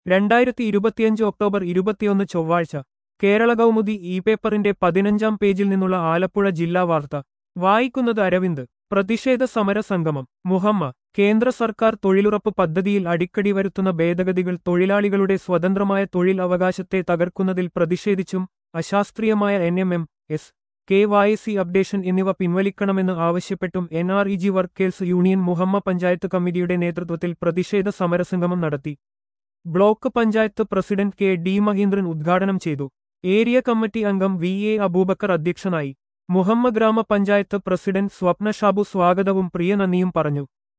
രണ്ടായിരത്തി ഇരുപത്തിയഞ്ച് ഒക്ടോബർ ഇരുപത്തിയൊന്ന് ചൊവ്വാഴ്ച കേരള കൗമുദി ഇ പേപ്പറിന്റെ പതിനഞ്ചാം പേജിൽ നിന്നുള്ള ആലപ്പുഴ ജില്ലാ വാർത്ത വായിക്കുന്നത് അരവിന്ദ് പ്രതിഷേധ സമര സംഗമം മുഹമ്മ കേന്ദ്ര സർക്കാർ തൊഴിലുറപ്പ് പദ്ധതിയിൽ അടിക്കടി വരുത്തുന്ന ഭേദഗതികൾ തൊഴിലാളികളുടെ സ്വതന്ത്രമായ തൊഴിൽ അവകാശത്തെ തകർക്കുന്നതിൽ പ്രതിഷേധിച്ചും അശാസ്ത്രീയമായ N M M S K Y C updation എന്നിവ പിൻവലിക്കണമെന്ന് ആവശ്യപ്പെട്ടും N R E G workers union Muhamma panchayat committee നേതൃത്വത്തിൽ പ്രതിഷേധ സമരസംഗമം നടത്തി block panchayat president K D Mahindran ഉദ്ഘാടനം ചെയ്തു ഏരിയ കമ്മിറ്റി അംഗം വി എ അബൂബക്കർ അധ്യക്ഷനായി മുഹമ്മ ഗ്രാമപഞ്ചായത്ത് പ്രസിഡന്റ് സ്വപ്ന ഷാബു സ്വാഗതവും പ്രിയ നന്ദിയും പറഞ്ഞു